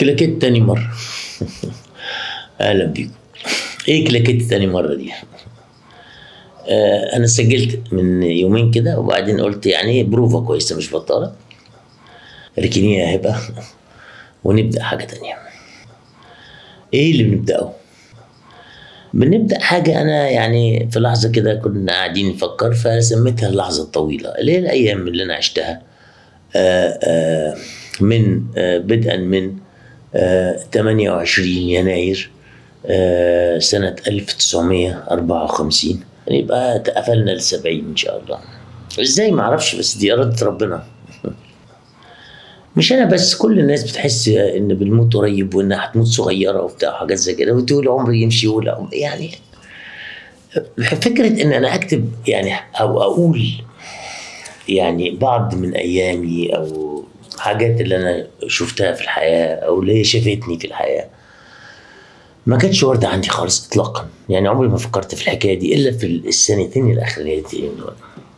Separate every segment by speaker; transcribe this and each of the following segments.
Speaker 1: كلاكيت تاني مرة أهلا بيكم إيه كلاكيت تاني مرة دي؟ آه أنا سجلت من يومين كده وبعدين قلت يعني بروفة كويسة مش بطالة ركنيها يا هبة ونبدأ حاجة تانية إيه اللي بنبدأه؟ بنبدأ حاجة أنا يعني في لحظة كده كنا قاعدين نفكر فسميتها اللحظة الطويلة اللي هي الأيام اللي أنا عشتها آه آه من آه بدءا من آه 28 يناير آه سنة 1954 يبقى تقفلنا ل 70 إن شاء الله إزاي معرفش بس دي إرادة ربنا مش انا بس كل الناس بتحس ان بالموت قريب وانها هتموت صغيره وبتاع حاجات زي كده وتقول عمري يمشي ولا يعني فكره ان انا اكتب يعني او اقول يعني بعض من ايامي او حاجات اللي انا شفتها في الحياه او اللي هي شافتني في الحياه ما كانتش وارده عندي خالص اطلاقا يعني عمري ما فكرت في الحكايه دي الا في السنتين الاخرانيتين دول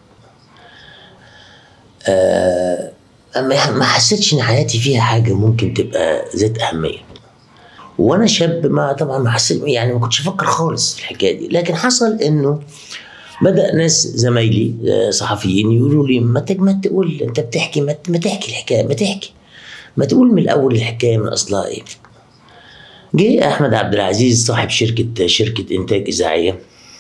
Speaker 1: آه ما حسيتش ان حياتي فيها حاجه ممكن تبقى ذات اهميه وانا شاب ما طبعا ما حسيت يعني ما كنتش افكر خالص في الحكايه دي لكن حصل انه بدا ناس زمايلي صحفيين يقولوا لي ما ما تقول انت بتحكي ما, ما تحكي الحكايه ما تحكي ما تقول من الاول الحكايه من اصلها ايه جه احمد عبد العزيز صاحب شركه شركه انتاج اذاعيه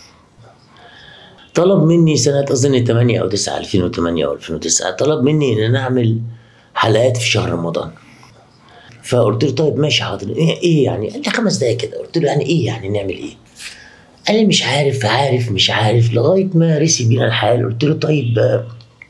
Speaker 1: طلب مني سنة أظن 8 أو 9 2008 أو 2009 طلب مني إن أنا أعمل حلقات في شهر رمضان فقلت له طيب ماشي حاضر إيه, إيه يعني؟ قال لي خمس دقايق كده قلت له يعني إيه يعني نعمل إيه؟ قال لي مش عارف عارف مش عارف لغاية ما رسي بينا الحال قلت له طيب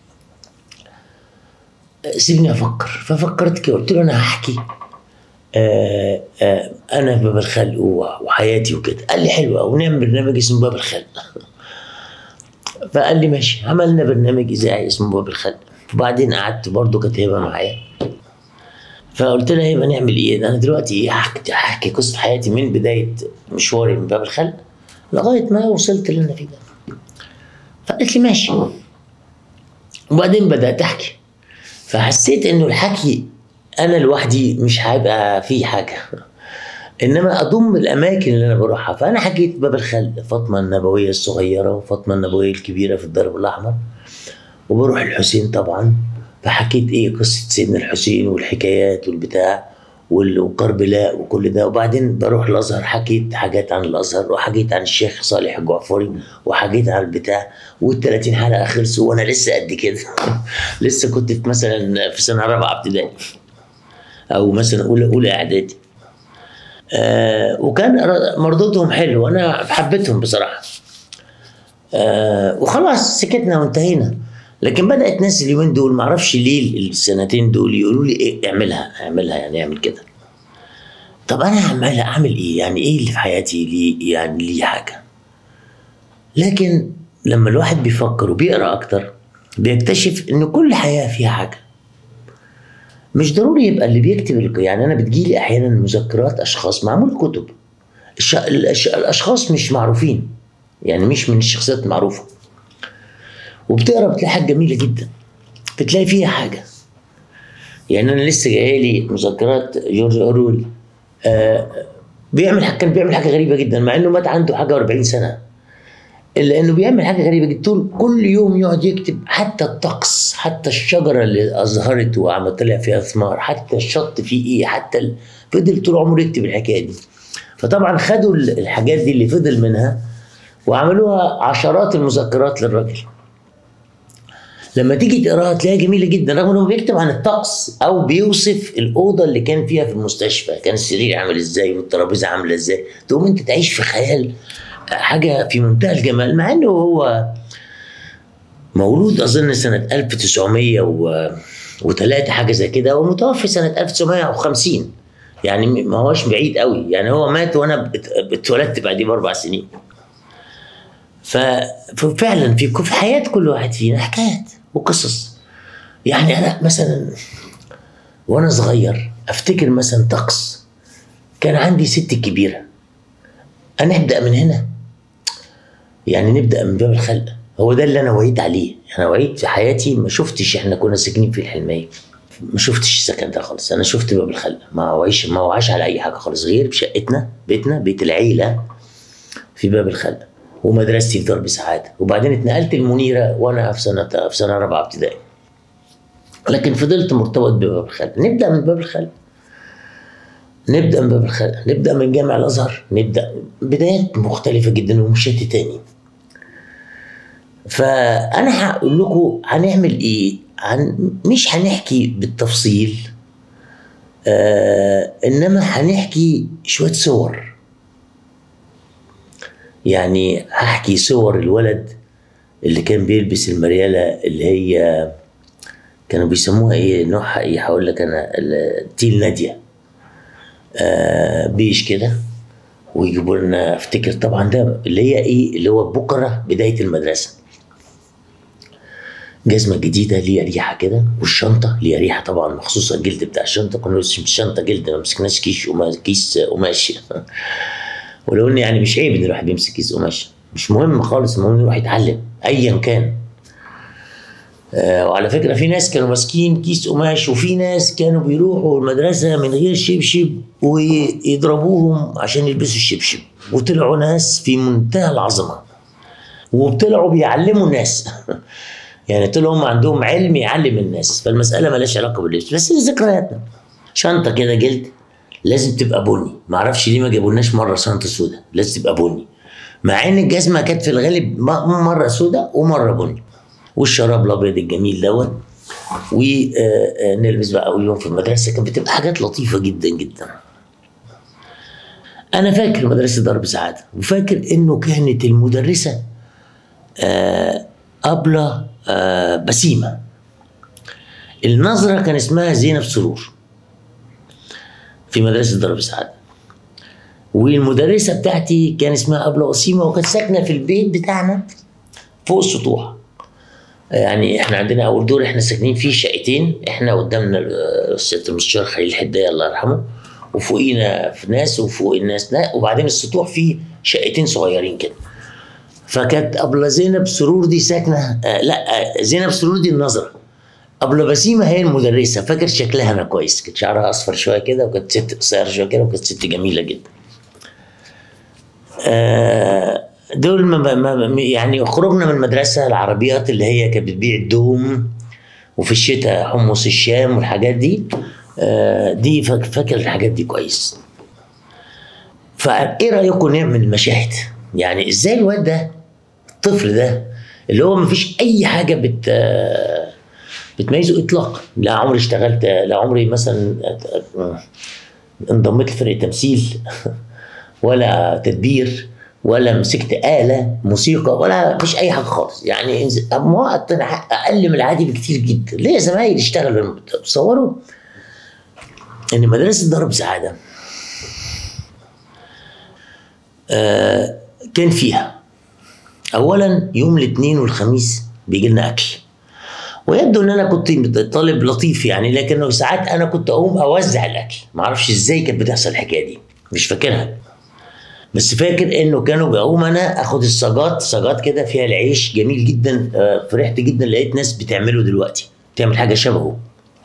Speaker 1: سيبني أفكر ففكرت كده قلت له أنا هحكي آآ آآ أنا في باب الخلق وحياتي وكده قال لي حلو أوي ونعمل برنامج اسمه باب الخلق فقال لي ماشي عملنا برنامج اذاعي اسمه باب الخلق وبعدين قعدت برضه كانت هبه معايا فقلت لها هبه نعمل ايه؟ انا دلوقتي ايه هحكي هحكي قصه حياتي من بدايه مشواري من باب الخلق لغايه ما وصلت اللي انا فيه ده. فقالت لي ماشي وبعدين بدات احكي فحسيت انه الحكي انا لوحدي مش هيبقى فيه حاجه انما اضم الاماكن اللي انا بروحها فانا حكيت باب الخلق فاطمه النبويه الصغيره وفاطمه النبويه الكبيره في الدرب الاحمر وبروح الحسين طبعا فحكيت ايه قصه سيدنا الحسين والحكايات والبتاع وكربلاء وكل ده وبعدين بروح الازهر حكيت حاجات عن الازهر وحكيت عن الشيخ صالح الجعفري وحكيت عن البتاع وال30 حلقه خلصوا وانا لسه قد كده لسه كنت في مثلا في سنه رابعه ابتدائي او مثلا اولى اولى اعدادي آه وكان مردودهم حلو وانا حبيتهم بصراحه آه وخلاص سكتنا وانتهينا لكن بدات ناس اليومين دول معرفش ليه السنتين دول يقولوا لي ايه اعملها اعملها يعني اعمل كده طب انا اعملها اعمل ايه يعني ايه اللي في حياتي ليه يعني ليه حاجه لكن لما الواحد بيفكر وبيقرا اكتر بيكتشف ان كل حياه فيها حاجه مش ضروري يبقى اللي بيكتب يعني انا بتجيلي احيانا مذكرات اشخاص معمول كتب الش... الأش... الاشخاص مش معروفين يعني مش من الشخصيات المعروفه وبتقرا بتلاقي حاجه جميله جدا بتلاقي فيها حاجه يعني انا لسه جاي لي مذكرات جورج اورويل آه بيعمل حاجة كان بيعمل حاجه غريبه جدا مع انه مات عنده حاجه 40 سنه الا انه بيعمل حاجه غريبه جدا طول كل يوم يقعد يكتب حتى الطقس حتى الشجره اللي ازهرت وعمل طلع فيها ثمار حتى الشط فيه ايه حتى ال... فضل طول عمره يكتب الحكايه دي فطبعا خدوا الحاجات دي اللي فضل منها وعملوها عشرات المذكرات للراجل لما تيجي تقراها تلاقيها جميله جدا رغم انه بيكتب عن الطقس او بيوصف الاوضه اللي كان فيها في المستشفى كان السرير عامل ازاي والترابيزه عامله ازاي تقوم انت تعيش في خيال حاجه في منتهى الجمال مع انه هو مولود اظن سنه 1903 حاجه زي كده ومتوفي سنه 1950 يعني ما هوش بعيد قوي يعني هو مات وانا اتولدت بعديه باربع سنين ففعلا في في حياه كل واحد فينا حكايات وقصص يعني انا مثلا وانا صغير افتكر مثلا طقس كان عندي ست كبيره هنبدا من هنا يعني نبدا من باب الخلق هو ده اللي انا وعيت عليه انا وعيت في حياتي ما شفتش احنا كنا ساكنين في الحلميه ما شفتش السكن ده خالص انا شفت باب الخل ما وعيش ما وعاش على اي حاجه خالص غير شقتنا بيتنا بيت العيله في باب الخل ومدرستي في درب سعاده وبعدين اتنقلت المنيره وانا في سنه في سنه رابعه ابتدائي لكن فضلت مرتبط بباب الخل نبدا من باب الخل نبدا من باب الخل نبدا من جامع الازهر نبدا بدايات مختلفه جدا ومشيت تاني فانا هقول لكم هنعمل ايه عن مش هنحكي بالتفصيل آه انما هنحكي شويه صور يعني هحكي صور الولد اللي كان بيلبس المريالة اللي هي كانوا بيسموها ايه نوعها ايه هقول لك انا التيل نادية آه بيش كده ويجيبوا لنا افتكر طبعا ده اللي هي ايه اللي هو بكره بدايه المدرسه جزمه جديده ليها ريحه كده والشنطه ليها ريحه طبعا مخصوصه الجلد بتاع الشنطه كنا بنلبس الشنطه جلد ما مسكناش كيس وما كيس قماش ولو ان يعني مش عيب ان الواحد بيمسك كيس قماش مش مهم خالص المهم يروح يتعلم ايا كان آه وعلى فكره في ناس كانوا ماسكين كيس قماش وفي ناس كانوا بيروحوا المدرسه من غير شبشب ويضربوهم عشان يلبسوا الشبشب وطلعوا ناس في منتهى العظمه وطلعوا بيعلموا الناس يعني طلعوا هم عندهم علم يعلم الناس فالمساله مالهاش علاقه باللبس بس دي ذكرياتنا شنطه كده جلد لازم تبقى بني ما اعرفش ليه ما جابولناش مره شنطه سوداء لازم تبقى بني مع ان الجزمه كانت في الغالب مره سوداء ومره بني والشراب الابيض الجميل دوت ونلبس بقى اول يوم في المدرسه كانت بتبقى حاجات لطيفه جدا جدا انا فاكر مدرسه درب سعاده وفاكر انه كانت المدرسه آه ابله آه بسيمه النظره كان اسمها زينب سرور في مدرسه درب سعاده والمدرسه بتاعتي كان اسمها ابله وسيمه وكانت ساكنه في البيت بتاعنا فوق السطوح يعني احنا عندنا اول دور احنا ساكنين فيه شقتين احنا قدامنا الست المستشار خليل الحدايه الله يرحمه وفوقينا في ناس وفوق الناس ناس وبعدين السطوح فيه شقتين صغيرين كده فكانت ابله زينب سرور دي ساكنه آه لا آه زينب سرور دي النظره ابله بسيمه هي المدرسه فاكر شكلها انا كويس كانت شعرها اصفر شويه كده وكانت ست قصيره شويه كده وكانت ست جميله جدا آه دول ما ما يعني خرجنا من المدرسه العربيات اللي هي كانت بتبيع الدوم وفي الشتاء حمص الشام والحاجات دي آه دي فاكر الحاجات دي كويس فايه رايكم نعمل مشاهد يعني ازاي الواد ده الطفل ده اللي هو مفيش اي حاجه بت بتميزه اطلاقا لا عمري اشتغلت لا عمري مثلا انضميت لفرقه تمثيل ولا تدبير ولا مسكت آلة موسيقى ولا مفيش أي حاجة خالص يعني وقت أقل من العادي بكتير جدا ليه زمايلي اشتغلوا تصوروا إن مدرسة درب سعادة آه كان فيها أولا يوم الاثنين والخميس بيجي لنا أكل ويبدو ان انا كنت طالب لطيف يعني لكنه ساعات انا كنت اقوم اوزع الاكل معرفش ازاي كانت بتحصل الحكايه دي مش فاكرها بس فاكر انه كانوا بقوم انا اخد الصاجات صاجات كده فيها العيش جميل جدا فرحت جدا لقيت ناس بتعمله دلوقتي بتعمل حاجه شبهه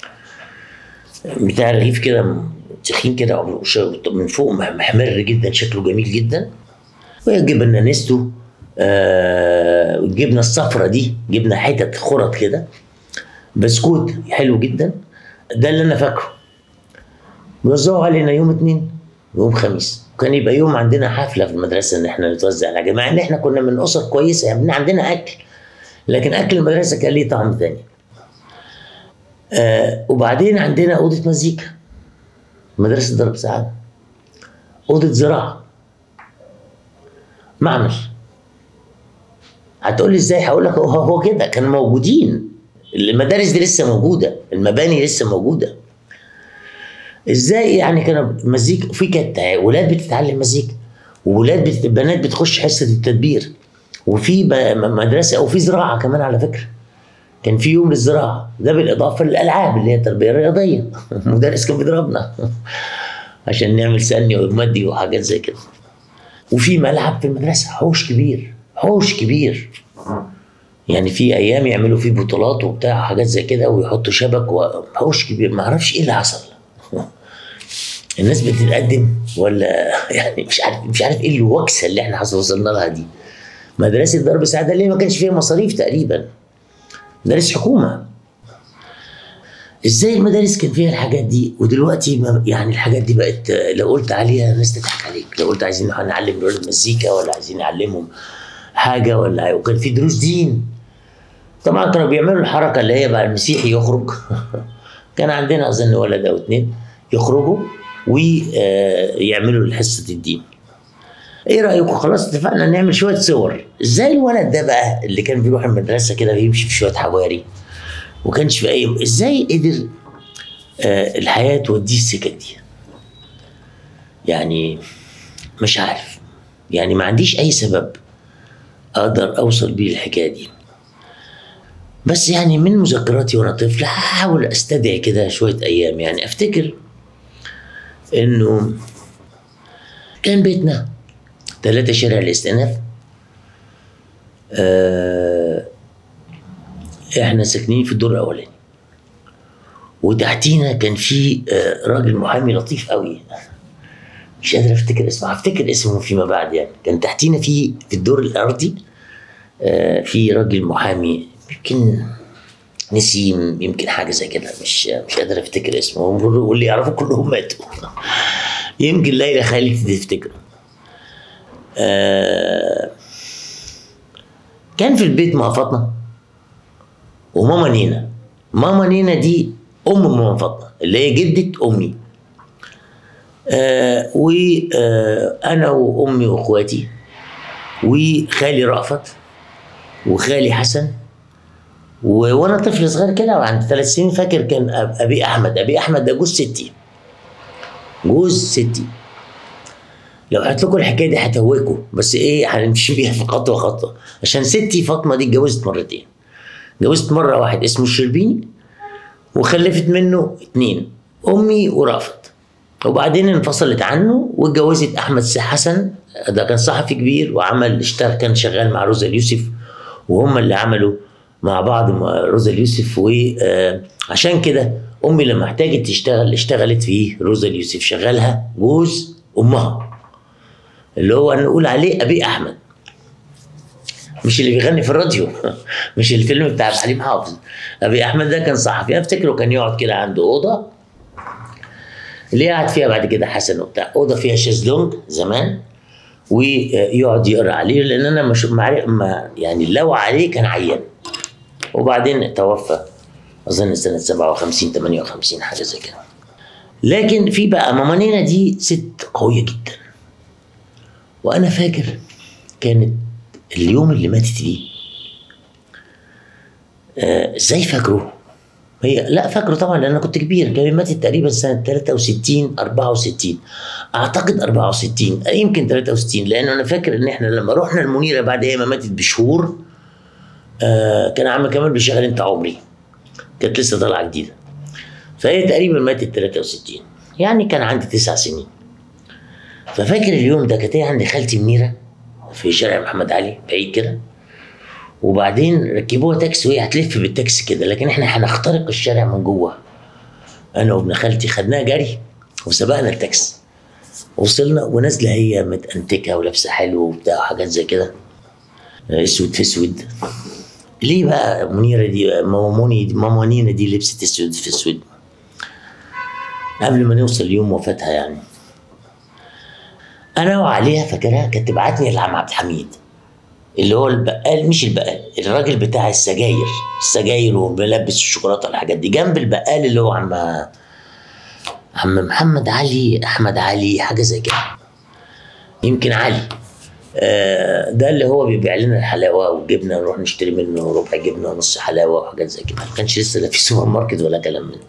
Speaker 1: بتاع رغيف كده تخين كده من فوق محمر جدا شكله جميل جدا وجبنا نستو آه الجبنه الصفرة دي جبنه حتت خرط كده بسكوت حلو جدا ده اللي انا فاكره بيوزعوا علينا يوم اتنين ويوم خميس كان يبقى يوم عندنا حفله في المدرسه ان احنا نتوزع على جماعه ان احنا كنا من اسر كويسه يعني عندنا اكل لكن اكل المدرسه كان ليه طعم تاني آه وبعدين عندنا اوضه مزيكا مدرسه درب سعاده اوضه زراعه معمل هتقول لي ازاي هقول لك هو, هو كده كانوا موجودين المدارس دي لسه موجوده المباني لسه موجوده ازاي يعني كانوا مزيكا في كانت ولاد بتتعلم مزيكا وولاد بت... بنات بتخش حصه التدبير وفي ب... مدرسه او في زراعه كمان على فكره كان في يوم للزراعه ده بالاضافه للالعاب اللي هي التربيه الرياضيه المدرس كان بيضربنا عشان نعمل سني ومدي وحاجات زي كده وفي ملعب في المدرسه حوش كبير حوش كبير يعني في ايام يعملوا فيه بطولات وبتاع حاجات زي كده ويحطوا شبك وحوش كبير ما اعرفش ايه اللي حصل الناس بتتقدم ولا يعني مش عارف مش عارف ايه الوكسه اللي احنا حصل وصلنا لها دي مدرسه درب سعاده اللي ما كانش فيها مصاريف تقريبا مدارس حكومه ازاي المدارس كان فيها الحاجات دي ودلوقتي ما يعني الحاجات دي بقت لو قلت عليها الناس تضحك عليك لو قلت عايزين نعلم الولاد مزيكا ولا عايزين نعلمهم حاجه ولا وكان في دروس دين طبعا كانوا بيعملوا الحركه اللي هي بقى المسيحي يخرج كان عندنا اظن ولد او اتنين يخرجوا ويعملوا حصه الدين ايه رايكم خلاص اتفقنا نعمل شويه صور ازاي الولد ده بقى اللي كان بيروح المدرسه كده بيمشي في شويه حواري وكانش في اي ازاي قدر آه الحياه توديه السكك دي يعني مش عارف يعني ما عنديش اي سبب اقدر اوصل بيه الحكايه دي بس يعني من مذكراتي وانا طفل هحاول استدعي كده شويه ايام يعني افتكر انه كان بيتنا ثلاثة شارع الاستئناف آه احنا ساكنين في الدور الاولاني وتحتينا كان في آه راجل محامي لطيف قوي مش قادر افتكر اسمه هفتكر اسمه فيما بعد يعني كان تحتينا في في الدور الارضي آه في راجل محامي يمكن نسيم يمكن حاجه زي كده مش مش قادر افتكر اسمه واللي يعرفوا كلهم ماتوا يمكن ليلى خالتي تفتكره آه كان في البيت مع فاطمه وماما نينا ماما نينا دي ام ماما فاطمه اللي هي جده امي آه وانا آه وامي واخواتي وخالي رأفت وخالي حسن و- وانا طفل صغير كده وعند ثلاث سنين فاكر كان أب- ابي احمد ابي احمد ده جوز ستي جوز ستي لو قلت لكم الحكايه دي هتوهكم بس ايه هنمشي بيها في خطوه خطوه عشان ستي فاطمه دي اتجوزت مرتين اتجوزت مره واحد اسمه الشربيني وخلفت منه اتنين امي ورافت وبعدين انفصلت عنه واتجوزت احمد سي حسن ده كان صحفي كبير وعمل اشتغل كان شغال مع روزا اليوسف وهم اللي عملوا مع بعض مع روزا اليوسف وعشان كده امي لما احتاجت تشتغل اشتغلت في روزا اليوسف شغلها جوز امها اللي هو نقول عليه ابي احمد مش اللي بيغني في الراديو مش الفيلم بتاع حليم حافظ ابي احمد ده كان صحفي افتكره كان يقعد كده عنده اوضه اللي قعد فيها بعد كده حسن وبتاع اوضه فيها شезлونج زمان ويقعد يقرا عليه لان انا مش معرف ما يعني لو عليه كان عيان وبعدين توفى اظن سنه 57 58 حاجه زي كده لكن في بقى ماما نينا دي ست قويه جدا وانا فاكر كانت اليوم اللي ماتت فيه آه، ازاي فاكره هي لا فاكره طبعا لان انا كنت كبير كان ماتت تقريبا سنه 63 64 اعتقد 64 يمكن 63 لان انا فاكر ان احنا لما رحنا المنيره بعد هي ما ماتت بشهور آه كان عم كمال بيشغل انت عمري كانت لسه طالعه جديده فهي تقريبا ماتت 63 يعني كان عندي تسع سنين ففاكر اليوم ده كانت هي عند خالتي منيره في شارع محمد علي بعيد كده وبعدين ركبوها تاكسي وهي هتلف بالتاكسي كده لكن احنا هنخترق الشارع من جوه انا وابن خالتي خدناها جري وسبقنا التاكسي وصلنا ونازله هي متأنتكه ولابسه حلو وبتاع وحاجات زي كده اسود في اسود ليه بقى منيره دي ماما موني دي ماما نينا دي لبست اسود في اسود قبل ما نوصل يوم وفاتها يعني انا وعليها فاكرها كانت تبعتني لعم عبد الحميد اللي هو البقال مش البقال الراجل بتاع السجاير السجاير وملبس الشوكولاته والحاجات دي جنب البقال اللي هو عم عم محمد علي احمد علي حاجه زي كده يمكن علي آه، ده اللي هو بيبيع لنا الحلاوه وجبنه نروح نشتري منه ربع جبنه ونص حلاوه وحاجات زي كده ما كانش لسه لا في سوبر ماركت ولا كلام من ده.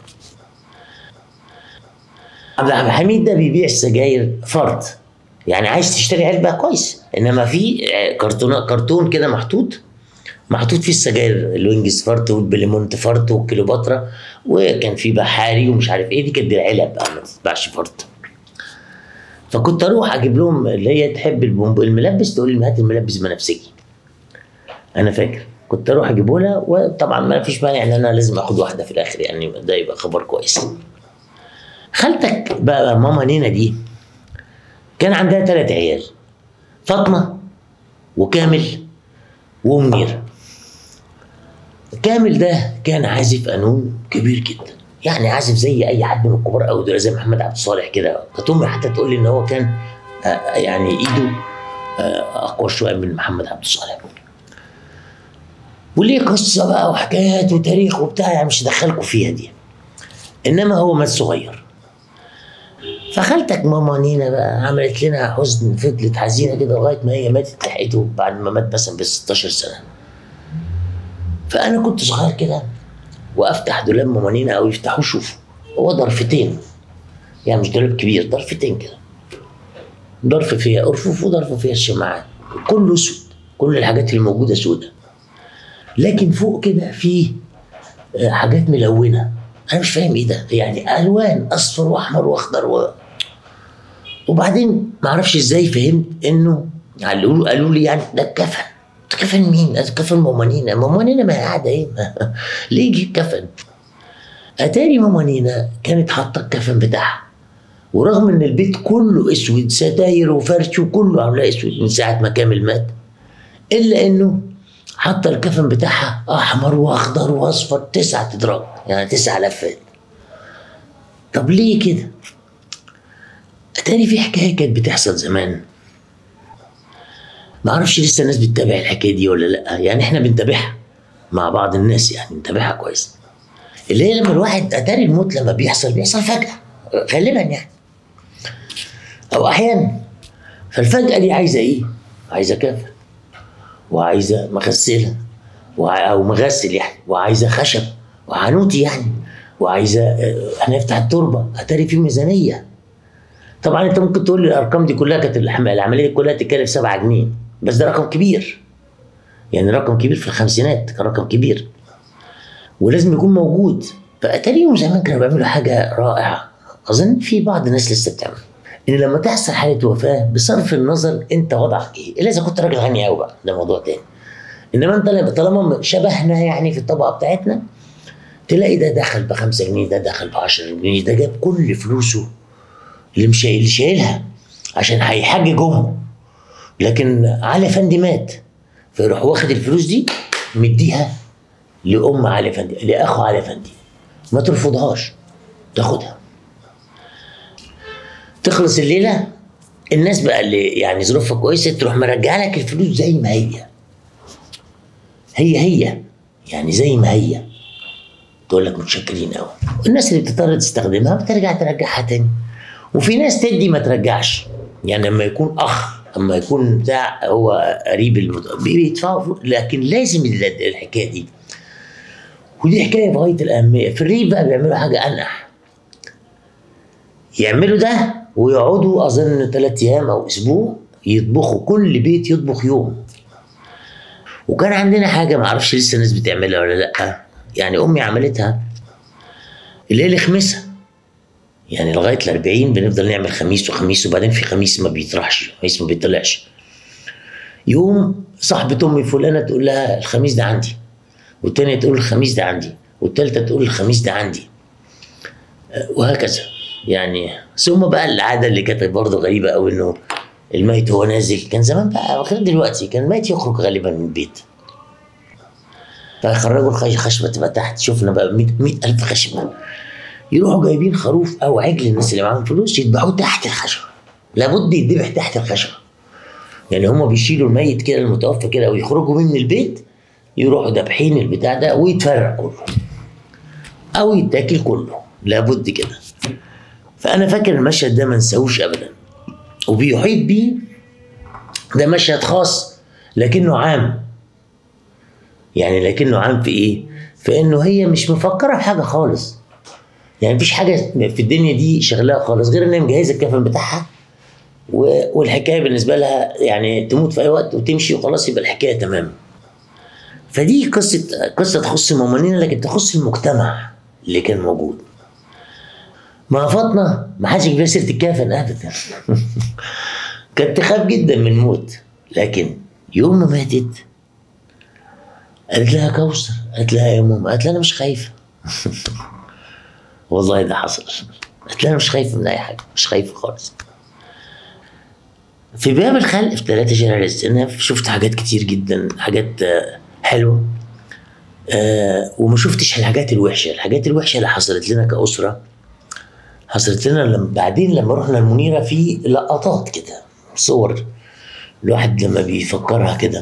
Speaker 1: عبد الحميد ده بيبيع السجاير فرد يعني عايز تشتري علبه كويس انما في كرتون كرتون كده محطوط محطوط فيه السجاير الوينجز فرط والبليمونت فرط والكليوباترا وكان في بحاري ومش عارف ايه دي كانت بالعلب بقى ما تتباعش فرط فكنت اروح اجيب لهم اللي هي تحب البومب الملبس تقول لي هات الملبس بنفسجي انا فاكر كنت اروح اجيبه لها وطبعا ما فيش مانع ان انا لازم اخد واحده في الاخر يعني ده يبقى خبر كويس خالتك بقى ماما نينا دي كان عندها ثلاث عيال فاطمه وكامل ومنير كامل ده كان عازف قانون كبير جدا يعني عازف زي اي حد من الكبار قوي دول زي محمد عبد الصالح كده كانت امي حتى تقول لي ان هو كان آه، يعني ايده آه، اقوى شويه من محمد عبد الصالح وليه قصه بقى وحكايات وتاريخ وبتاع يعني مش هدخلكم فيها دي انما هو مات صغير فخالتك ماما نينا بقى عملت لنا حزن فضلت حزينه كده لغايه ما هي ماتت لحقته بعد ما مات مثلا ب 16 سنه فانا كنت صغير كده وافتح دولاب ماما نينا او يفتحوه شوفوا هو ضرفتين يعني مش دولاب كبير ضرفتين كده ضرف فيها ارفف وضرف فيها الشماعات كله اسود كل الحاجات اللي موجوده سودة لكن فوق كده في آه، حاجات ملونه انا مش فاهم ايه ده يعني الوان اصفر واحمر واخضر و... وبعدين ما اعرفش ازاي فهمت انه قالوا قالوا لي يعني ده الكفن ده كفن مين؟ ده كفن مامانينا مامانينا ما هي قاعده ايه؟ ليه يجي الكفن؟ اتاري مامانينا كانت حاطه الكفن بتاعها ورغم ان البيت كله اسود ستاير وفرش وكله عاملاه اسود من ساعه ما كامل مات الا انه حاطه الكفن بتاعها احمر واخضر واصفر تسعة ادراج يعني تسع لفات طب ليه كده؟ اتاري في حكايه كانت بتحصل زمان ما اعرفش لسه الناس بتتابع الحكايه دي ولا لا يعني احنا بنتابعها مع بعض الناس يعني بنتابعها كويس اللي هي لما الواحد اتاري الموت لما بيحصل بيحصل فجاه غالبا يعني او احيانا فالفجاه دي عايزه ايه؟ عايزه كفن وعايزه مغسله وع- او مغسل يعني وعايزه خشب وعنوتي يعني وعايزه آه، هنفتح التربه اتاري في ميزانيه طبعا انت ممكن تقول لي الارقام دي كلها كانت الحم- العمليه دي كلها تتكلف 7 جنيه بس ده رقم كبير يعني رقم كبير في الخمسينات كان رقم كبير ولازم يكون موجود فاتاريهم زمان كانوا بيعملوا حاجه رائعه اظن في بعض الناس لسه بتعمل ان لما تحصل حاله وفاه بصرف النظر انت وضعك ايه الا اذا كنت راجل غني قوي بقى ده موضوع تاني انما انت لما- طالما شبهنا يعني في الطبقه بتاعتنا تلاقي ده دخل ب 5 جنيه ده دخل ب 10 جنيه ده جاب كل فلوسه اللي مش اللي شايلها عشان هيحجج امه لكن علي افندي مات فيروح واخد الفلوس دي مديها لام علي افندي لاخو علي افندي ما ترفضهاش تاخدها تخلص الليله الناس بقى اللي يعني ظروفها كويسه تروح مرجعه لك الفلوس زي ما هي هي هي يعني زي ما هي تقول لك متشكرين قوي الناس اللي بتضطر تستخدمها بترجع ترجعها تاني وفي ناس تدي ما ترجعش يعني لما يكون اخ اما يكون بتاع هو قريب المت... بيدفعوا فلوس، لكن لازم ال- الحكايه دي ودي حكايه في غايه الاهميه في الريف بقى بيعملوا حاجه انح يعملوا ده ويقعدوا اظن ثلاث ايام او اسبوع يطبخوا كل بيت يطبخ يوم وكان عندنا حاجه ما اعرفش لسه الناس بتعملها ولا لا يعني امي عملتها اللي هي الخمسه يعني لغايه ال 40 بنفضل نعمل خميس وخميس وبعدين في خميس ما بيطرحش خميس ما بيطلعش يوم صاحبة امي فلانه تقول لها الخميس ده عندي والتانية تقول الخميس ده عندي والتالتة تقول الخميس ده عندي أه، وهكذا يعني ثم بقى العاده اللي كانت برضه غريبه قوي انه الميت وهو نازل كان زمان بقى غير دلوقتي كان الميت يخرج غالبا من البيت فيخرجوا الخش- الخشبه تبقى تحت شفنا بقى 100 ألف خشبه يروحوا جايبين خروف او عجل الناس اللي معاهم فلوس يذبحوه تحت الخشبه لابد يذبح تحت الخشبه يعني هما بيشيلوا الميت كده المتوفى كده ويخرجوا بيه من البيت يروحوا دابحين البتاع ده ويتفرق كله او يتاكل كله لابد كده فانا فاكر المشهد ده ما انساهوش ابدا وبيحيط بيه ده مشهد خاص لكنه عام يعني لكنه عام في ايه في انه هي مش مفكره في حاجه خالص يعني مفيش حاجه في الدنيا دي شغلها خالص غير انها مجهزه الكفن بتاعها و- والحكايه بالنسبه لها يعني تموت في اي وقت وتمشي وخلاص يبقى الحكايه تمام فدي قصه قصه تخص مامانينا لكن تخص المجتمع اللي كان موجود ما فاطمه ما حدش يجيب لها سيره الكفن ابدا كانت تخاف جدا من الموت لكن يوم ما ماتت قالت لها كوثر قالت لها يا ماما قالت لها انا مش خايفه والله ده حصل قالت لها انا مش خايفه من اي حاجه مش خايفه خالص في باب الخلق في ثلاثة شارع الاستئناف شفت حاجات كتير جدا حاجات آه، حلوة آه وما شفتش الحاجات الوحشة الحاجات الوحشة اللي حصلت لنا كأسرة حصلت لنا لما بعدين لما رحنا المنيرة في لقطات كده صور الواحد لما بيفكرها كده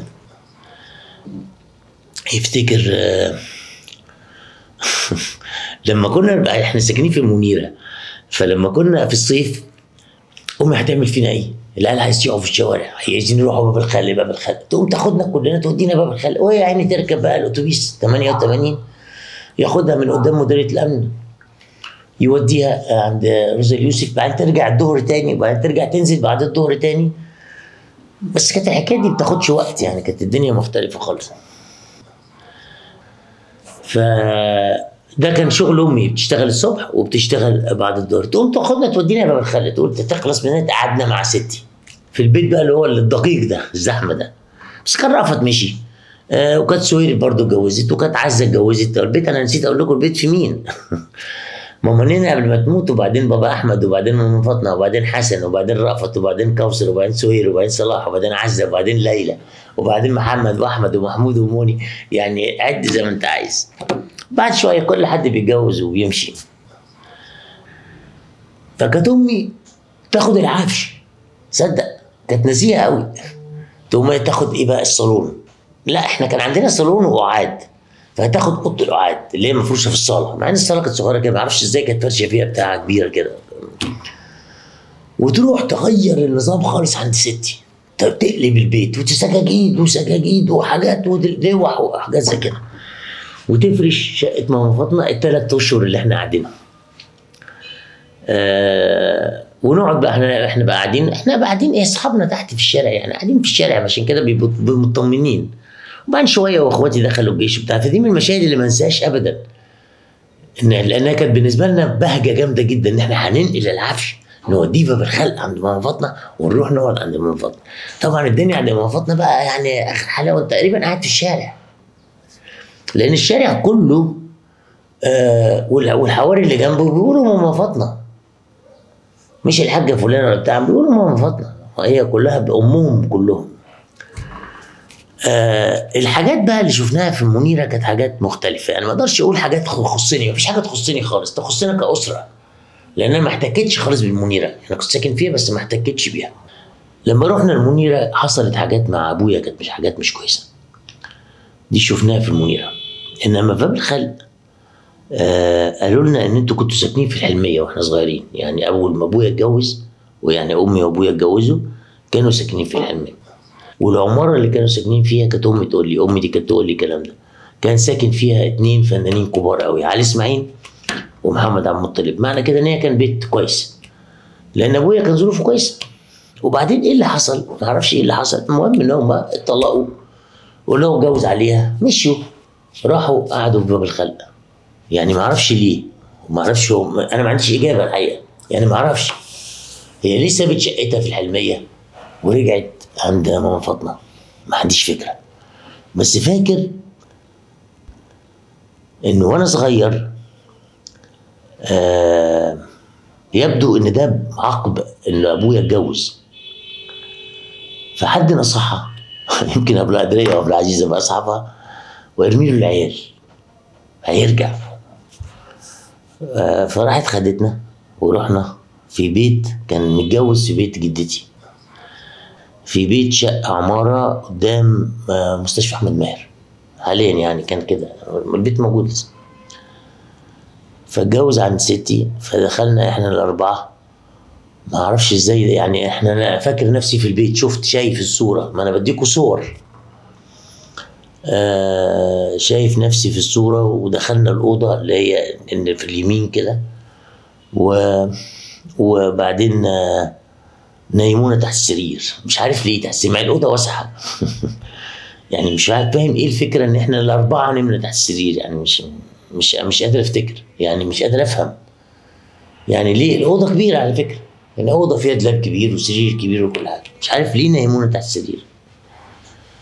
Speaker 1: يفتكر آه لما كنا احنا ساكنين في المنيرة فلما كنا في الصيف امي هتعمل فينا ايه؟ العيال عايز يقعوا في الشوارع عايزين يروحوا باب الخل باب الخل تقوم تاخدنا كلنا تودينا باب الخل وهي يعني تركب بقى الاتوبيس 88 ياخدها من قدام مديريه الامن يوديها عند روزا اليوسف بعدين ترجع الظهر تاني وبعدين ترجع تنزل بعد الظهر تاني بس كانت الحكايه دي بتاخدش وقت يعني كانت الدنيا مختلفه خالص ف ده كان شغل امي بتشتغل الصبح وبتشتغل بعد الظهر تقوم تاخدنا تودينا باب الخل تقول تخلص من هنا قعدنا مع ستي في البيت بقى اللي هو الدقيق ده الزحمه ده بس كان رأفت مشي آه وكانت سهير برضه اتجوزت وكانت عزه اتجوزت البيت انا نسيت اقول لكم البيت في مين ماما نينا قبل ما تموت وبعدين بابا احمد وبعدين ماما فاطمه وبعدين حسن وبعدين رأفت وبعدين كوثر وبعدين سهير وبعدين صلاح وبعدين عزه وبعدين ليلى وبعدين محمد واحمد ومحمود وموني يعني عد زي ما انت عايز بعد شويه كل حد بيتجوز وبيمشي فكانت امي تاخد العفش صدق كانت نزيهه قوي تقوم هي تاخد ايه بقى الصالون لا احنا كان عندنا صالون وقعاد فهتاخد اوضه القعاد اللي هي مفروشه في الصاله مع ان الصاله كانت صغيره كده ما اعرفش ازاي كانت فرشه فيها بتاعه كبيره كده وتروح تغير النظام خالص عند ستي طب تقلب البيت وسجاجيد وسجاجيد وحاجات ولوح وحاجات زي كده وتفرش شقه ماما فاطمه الثلاث اشهر اللي احنا قاعدينها آه ونقعد بقى احنا احنا بقى قاعدين احنا بقى قاعدين ايه اصحابنا تحت في الشارع يعني قاعدين في الشارع عشان كده بيبقوا بيبقوا مطمنين وبعدين شويه واخواتي دخلوا الجيش بتاع فدي من المشاهد اللي ما انساهاش ابدا ان لانها كانت بالنسبه لنا بهجه جامده جدا ان احنا هننقل العفش نوديه باب الخلق عند ماما فاطمه ونروح نقعد عند ماما فاطمه طبعا الدنيا عند ماما فاطمه بقى يعني اخر حلاوه تقريبا قاعد في الشارع لان الشارع كله آه والحواري اللي جنبه بيقولوا ماما فاطمه مش الحاجه فلانه ولا بتاع بيقولوا ماما فاطمه هي كلها بامهم كلهم آه الحاجات بقى اللي شفناها في المنيره كانت حاجات مختلفه انا ما اقدرش اقول حاجات تخصني مفيش حاجه تخصني خالص تخصنا كاسره لان انا ما احتكتش خالص بالمنيره انا كنت ساكن فيها بس ما احتكتش بيها لما رحنا المنيره حصلت حاجات مع ابويا كانت مش حاجات مش كويسه دي شفناها في المنيره انما في باب الخلق آه قالوا لنا ان انتوا كنتوا ساكنين في الحلميه واحنا صغيرين يعني اول ما ابويا اتجوز ويعني امي وابويا اتجوزوا كانوا ساكنين في الحلميه والعماره اللي كانوا ساكنين فيها كانت امي تقول لي امي دي كانت تقول لي الكلام ده كان ساكن فيها اتنين فنانين كبار قوي علي اسماعيل ومحمد عبد المطلب معنى كده ان هي كان بيت كويس لان ابويا كان ظروفه كويسه وبعدين ايه اللي حصل؟ ما اعرفش ايه اللي حصل المهم ان هم اتطلقوا واللي هو اتجوز عليها مشوا راحوا قعدوا في باب الخلق يعني ما اعرفش ليه وما اعرفش هو انا ما عنديش اجابه الحقيقه يعني ما اعرفش هي ليه سابت شقتها في الحلميه ورجعت عند ماما فاطمه ما عنديش فكره بس فاكر انه وانا صغير آه يبدو ان ده عقب ان ابويا اتجوز فحد نصحها يمكن ابو القدريه وابو العزيزه باصحابها وارمي له العيال هيرجع آه فراحت خدتنا ورحنا في بيت كان متجوز في بيت جدتي في بيت شقة عمارة قدام مستشفى أحمد ماهر حاليا يعني كان كده البيت موجود لسه فاتجوز عند ستي فدخلنا احنا الأربعة ما اعرفش ازاي يعني احنا انا فاكر نفسي في البيت شفت شايف الصورة ما انا بديكوا صور آه شايف نفسي في الصورة ودخلنا الأوضة اللي هي اللي في اليمين كده و وبعدين آه نيمونا تحت السرير مش عارف ليه تحت السرير مع الاوضه واسعه يعني مش عارف فاهم ايه الفكره ان احنا الاربعه نمنا تحت السرير يعني مش مش مش قادر افتكر يعني مش قادر افهم يعني ليه الاوضه كبيره على فكره يعني اوضه فيها دولاب كبير وسرير كبير وكل حاجه مش عارف ليه نيمونا تحت السرير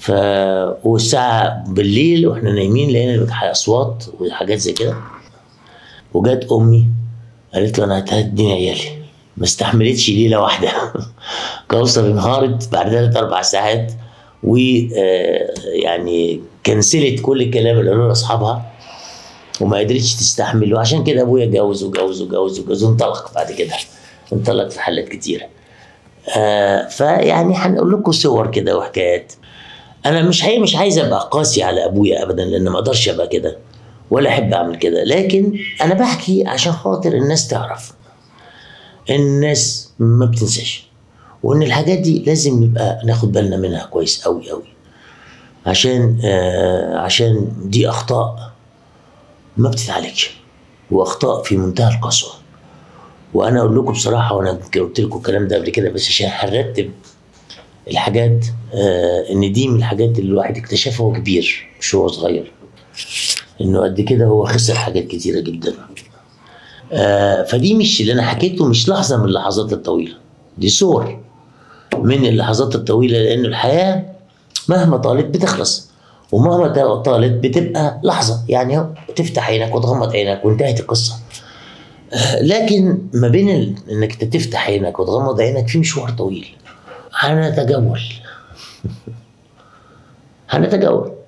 Speaker 1: ف والساعة بالليل واحنا نايمين لقينا أصوات وحاجات زي كده وجت أمي قالت له أنا هتديني عيالي ما استحملتش ليلة واحدة كوثر انهارت بعد ثلاث أربع ساعات و آه، يعني كنسلت كل الكلام اللي قالوه لاصحابها وما قدرتش تستحمل وعشان كده ابويا اتجوز وجوز وجوز وجوز وانطلق بعد كده انطلق في حالات كتيره آه فيعني هنقول لكم صور كده وحكايات انا مش حقيقي مش عايز ابقى قاسي على ابويا ابدا لان ما اقدرش ابقى كده ولا احب اعمل كده لكن انا بحكي عشان خاطر الناس تعرف الناس ما بتنساش وان الحاجات دي لازم نبقى ناخد بالنا منها كويس قوي قوي عشان آه عشان دي اخطاء ما بتتعالجش واخطاء في منتهى القسوه وانا اقول لكم بصراحه وانا قلت لكم الكلام ده قبل كده بس عشان هنرتب الحاجات آه ان دي من الحاجات اللي الواحد اكتشفها وهو كبير مش هو صغير انه قد كده هو خسر حاجات كتيره جدا آه فدي مش اللي انا حكيته مش لحظه من اللحظات الطويله دي صور من اللحظات الطويله لان الحياه مهما طالت بتخلص ومهما طالت بتبقى لحظه يعني اهو تفتح عينك وتغمض عينك وانتهت القصه آه لكن ما بين ال- انك انت تفتح عينك وتغمض عينك في مشوار طويل هنتجول هنتجول